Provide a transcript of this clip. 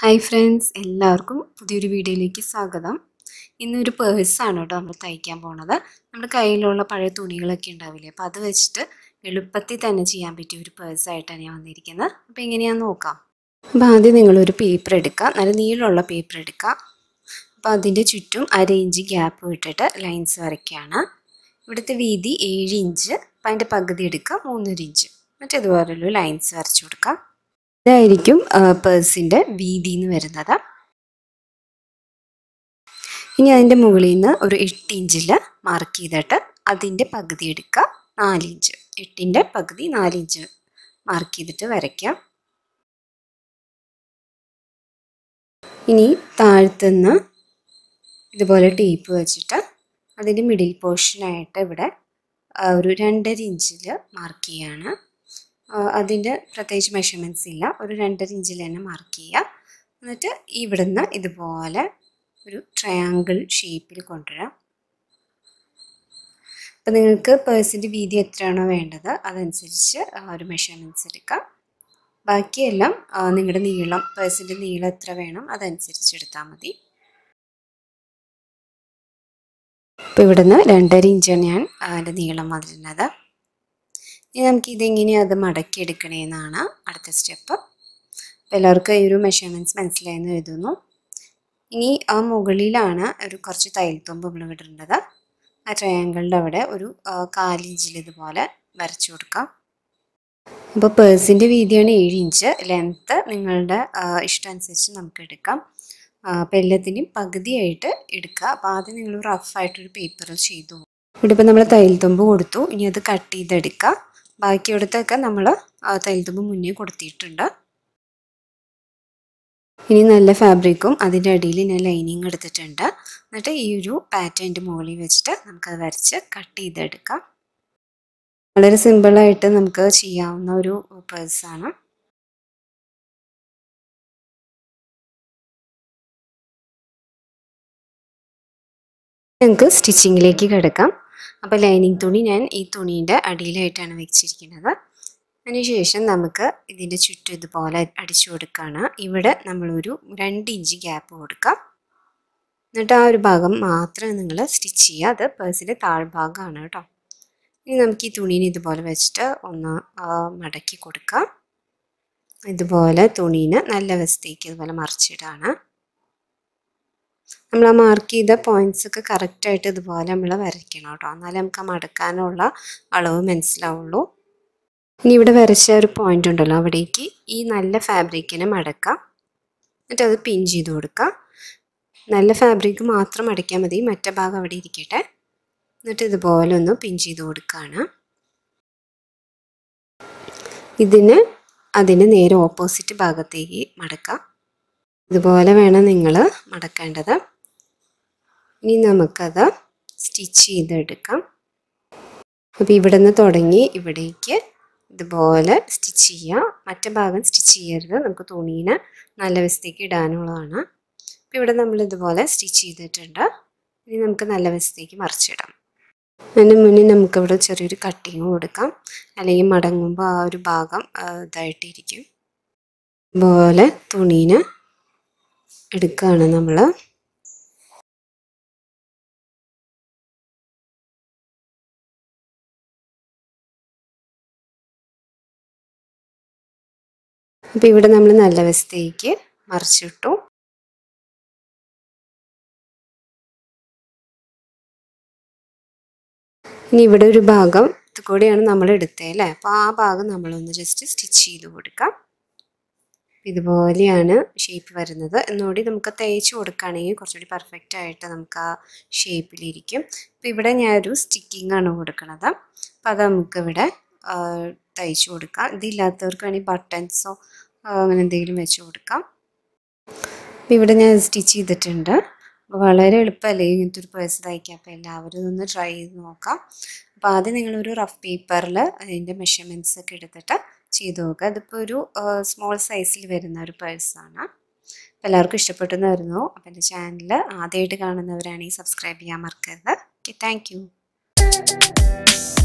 hi friends എല്ലാവർക്കും പുതിയൊരു വീഡിയോയിലേക്ക് സ്വാഗതം ഇന്നൊരു പേഴ്സാണ് കേട്ടോ നമ്മൾ തയ്ക്കാൻ പോണത് നമ്മുടെ കയ്യിലുള്ള പഴയ തുണികളൊക്കെ ഉണ്ടാവില്ലേ അപ്പോൾ അത് വെച്ചിട്ട് എളുപ്പത്തിൽ തന്നെ ചെയ്യാൻ പറ്റിയ ഒരു പേഴ്സായിട്ടാണ് ഞാൻ വന്നിരിക്കുന്നത് അപ്പോൾ എങ്ങനെയാണെന്ന് നോക്കാം അപ്പോൾ ആദ്യം നിങ്ങളൊരു പേപ്പർ എടുക്കുക നല്ല നീളമുള്ള പേപ്പർ എടുക്കുക അപ്പോൾ അതിൻ്റെ ചുറ്റും അര ഇഞ്ച് ഗ്യാപ്പ് വിട്ടിട്ട് ലൈൻസ് വരയ്ക്കുകയാണ് ഇവിടുത്തെ വീതി ഏഴ് ഇഞ്ച് അപ്പം അതിൻ്റെ പകുതി എടുക്കുക മൂന്നര ഇഞ്ച് മറ്റേതുപോലുള്ള ലൈൻസ് വരച്ചു കൊടുക്കുക ഇതായിരിക്കും പേഴ്സിൻ്റെ വീതി എന്ന് വരുന്നത് ഇനി അതിൻ്റെ മുകളിൽ നിന്ന് ഒരു എട്ട് ഇഞ്ചിൽ മാർക്ക് ചെയ്തിട്ട് അതിൻ്റെ പകുതി എടുക്കുക നാലിഞ്ച് എട്ടിൻ്റെ പകുതി നാലിഞ്ച് മാർക്ക് ചെയ്തിട്ട് വരയ്ക്കാം ഇനി താഴ്ത്തുനിന്ന് ഇതുപോലെ ടേപ്പ് വെച്ചിട്ട് അതിൻ്റെ മിഡിൽ പോർഷനായിട്ട് ഇവിടെ ഒരു രണ്ടര ഇഞ്ചിൽ മാർക്ക് ചെയ്യാണ് അതിൻ്റെ പ്രത്യേകിച്ച് മെഷർമെൻറ്റ്സ് ഇല്ല ഒരു രണ്ടര ഇഞ്ചിൽ തന്നെ മാർക്ക് ചെയ്യുക എന്നിട്ട് ഇവിടുന്ന് ഇതുപോലെ ഒരു ട്രയാങ്കിൾ ഷേപ്പിൽ കൊണ്ടുവരാം അപ്പം നിങ്ങൾക്ക് പേഴ്സിൻ്റെ വീതി എത്രയാണോ വേണ്ടത് അതനുസരിച്ച് ഒരു മെഷർമെൻറ്റ്സ് എടുക്കാം ബാക്കിയെല്ലാം നിങ്ങളുടെ നീളം പേഴ്സിൻ്റെ നീളം എത്ര വേണം അതനുസരിച്ച് എടുത്താൽ മതി അപ്പോൾ ഇവിടുന്ന് രണ്ടര ഇഞ്ചാണ് ഞാൻ അതിൻ്റെ നീളം വന്നിരുന്നത് ഇനി നമുക്ക് ഇതെങ്ങനെയാണ് അത് മടക്കി എടുക്കണേന്നാണ് അടുത്ത സ്റ്റെപ്പ് അപ്പോൾ എല്ലാവർക്കും ഈ ഒരു മെഷർമെൻറ്റ്സ് മനസ്സിലായെന്ന് എഴുതുന്നു ഇനി ആ മുകളിലാണ് ഒരു കുറച്ച് തയ്യൽത്തുമ്പ് നമ്മൾ ഇടേണ്ടത് ആ ട്രയാങ്കിളിൻ്റെ അവിടെ ഒരു കാലിഞ്ചിൽ ഇതുപോലെ വരച്ചു കൊടുക്കാം അപ്പോൾ പേഴ്സിൻ്റെ വീതിയാണ് ഏഴ് ഇഞ്ച് ലെങ്ത്ത് നിങ്ങളുടെ ഇഷ്ടമനുസരിച്ച് നമുക്ക് എടുക്കാം അപ്പോൾ എല്ലാത്തിൻ്റെയും പകുതിയായിട്ട് എടുക്കുക അപ്പോൾ ആദ്യം നിങ്ങൾ റഫായിട്ടൊരു പേപ്പറിൽ ചെയ്തു ഇവിടെ ഇപ്പോൾ നമ്മൾ തയ്യൽത്തുമ്പ് കൊടുത്തു ഇനി അത് കട്ട് ചെയ്തെടുക്കുക ബാക്കിയെടുത്തൊക്കെ നമ്മൾ തയ്യൽത്തുമ്പ് മുന്നേ കൊടുത്തിട്ടുണ്ട് ഇനി നല്ല ഫാബ്രിക്കും അതിൻ്റെ അടിയിൽ ഞാൻ ലൈനിങ് എടുത്തിട്ടുണ്ട് എന്നിട്ട് ഈ ഒരു പാറ്റേണിൻ്റെ മുകളിൽ വെച്ചിട്ട് നമുക്കത് വരച്ച് കട്ട് ചെയ്തെടുക്കാം വളരെ സിമ്പിളായിട്ട് നമുക്ക് ചെയ്യാവുന്ന ഒരു പേഴ്സാണ് നമുക്ക് സ്റ്റിച്ചിങ്ങിലേക്ക് കിടക്കാം അപ്പോൾ ലൈനിങ് തുണി ഞാൻ ഈ തുണീൻ്റെ അടിയിലായിട്ടാണ് വെച്ചിരിക്കുന്നത് അതിനുശേഷം നമുക്ക് ഇതിൻ്റെ ചുറ്റും ഇതുപോലെ അടിച്ചു കൊടുക്കുകയാണ് ഇവിടെ നമ്മളൊരു രണ്ട് ഇഞ്ച് ഗ്യാപ്പ് കൊടുക്കാം എന്നിട്ട് ആ ഒരു ഭാഗം മാത്രം നിങ്ങൾ സ്റ്റിച്ച് ചെയ്യുക അത് പേഴ്സിൻ്റെ താഴ്ഭാഗമാണ് കേട്ടോ ഇനി നമുക്ക് ഈ തുണീനെ ഇതുപോലെ വെച്ചിട്ട് ഒന്ന് മടക്കി കൊടുക്കാം ഇതുപോലെ തുണീനെ നല്ല വശത്തേക്ക് ഇതുപോലെ മറിച്ചിടാണ് നമ്മൾ ആ മാർക്ക് ചെയ്ത പോയിന്റ്സ് ഒക്കെ കറക്റ്റായിട്ട് ഇതുപോലെ നമ്മൾ വരയ്ക്കണം കേട്ടോ എന്നാലേ നമുക്ക് ആ മടക്കാനുള്ള അളവ് മനസ്സിലാവുള്ളൂ ഇനി ഇവിടെ വരച്ച ഒരു പോയിന്റ് ഉണ്ടല്ലോ അവിടേക്ക് ഈ നല്ല ഫാബ്രിക്കിനെ മടക്കാം എന്നിട്ട് അത് പിൻ ചെയ്ത് കൊടുക്കാം നല്ല ഫാബ്രിക് മാത്രം അടയ്ക്കാൻ മതി മറ്റേ ഭാഗം അവിടെ ഇരിക്കട്ടെ എന്നിട്ട് ഇതുപോലെ ഒന്ന് പിൻ ചെയ്ത് കൊടുക്കുകയാണ് ഇതിന് അതിന് നേരെ ഓപ്പോസിറ്റ് ഭാഗത്തേക്ക് മടക്കാം ഇതുപോലെ വേണം നിങ്ങൾ മടക്കേണ്ടത് ഇനി നമുക്കത് സ്റ്റിച്ച് ചെയ്തെടുക്കാം അപ്പോൾ ഇവിടെ നിന്ന് തുടങ്ങി ഇവിടേക്ക് ഇതുപോലെ സ്റ്റിച്ച് ചെയ്യാം മറ്റേ ഭാഗം സ്റ്റിച്ച് ചെയ്യരുത് നമുക്ക് തുണീനെ നല്ല വശത്തേക്ക് ഇടാനുള്ളതാണ് അപ്പോൾ ഇവിടെ നമ്മൾ ഇതുപോലെ സ്റ്റിച്ച് ചെയ്തിട്ടുണ്ട് ഇനി നമുക്ക് നല്ല വശത്തേക്ക് മറിച്ചിടാം അതിന് മുന്നേ നമുക്കിവിടെ ചെറിയൊരു കട്ടിങ് കൊടുക്കാം അല്ലെങ്കിൽ മടങ്ങുമ്പോൾ ആ ഒരു ഭാഗം ഇതായിട്ടിരിക്കും ഇതുപോലെ തുണീനെ എടുക്കുകയാണ് നമ്മൾ അപ്പം ഇവിടെ നമ്മൾ നല്ല വശത്തേക്ക് മറിച്ചിട്ടു ഇനി ഇവിടെ ഒരു ഭാഗം ഇത് കൂടെയാണ് നമ്മൾ എടുത്തത് അല്ലേ അപ്പോൾ ആ ഭാഗം നമ്മളൊന്ന് ജസ്റ്റ് സ്റ്റിച്ച് ചെയ്ത് കൊടുക്കാം ഇതുപോലെയാണ് ഷേപ്പ് വരുന്നത് എന്നുകൂടി നമുക്ക് തേച്ച് കൊടുക്കുകയാണെങ്കിൽ കുറച്ചുകൂടി പെർഫെക്റ്റ് ആയിട്ട് നമുക്ക് ആ ഷേപ്പിലിരിക്കും അപ്പോൾ ഇവിടെ ഞാനൊരു സ്റ്റിക്കിംഗ് ആണ് കൊടുക്കുന്നത് അപ്പോൾ അത് നമുക്കിവിടെ തയ്ച്ചു കൊടുക്കാം ഇതില്ലാത്തവർക്ക് വേണമെങ്കിൽ ബട്ടൺസോ അങ്ങനെ എന്തെങ്കിലും വെച്ച് കൊടുക്കാം അപ്പോൾ ഇവിടെ ഞാൻ സ്റ്റിച്ച് ചെയ്തിട്ടുണ്ട് വളരെ എളുപ്പമല്ലേ ഇങ്ങനത്തെ ഒരു പേഴ്സ് തയ്ക്കാം അപ്പോൾ എല്ലാവരും ഇതൊന്ന് ട്രൈ ചെയ്ത് നോക്കാം അപ്പോൾ ആദ്യം നിങ്ങളൊരു റഫ് പേപ്പറിൽ അതിൻ്റെ മെഷർമെൻറ്റ്സ് ഒക്കെ എടുത്തിട്ട് ചെയ്ത് നോക്കുക ഇതിപ്പോൾ ഒരു സ്മോൾ സൈസിൽ വരുന്ന ഒരു പേഴ്സാണ് അപ്പോൾ എല്ലാവർക്കും ഇഷ്ടപ്പെട്ടെന്ന് വരുന്നു അപ്പോൾ എൻ്റെ ചാനൽ ആദ്യമായിട്ട് കാണുന്നവരാണെങ്കിൽ സബ്സ്ക്രൈബ് ചെയ്യാൻ മറക്കരുത് ഓക്കെ താങ്ക്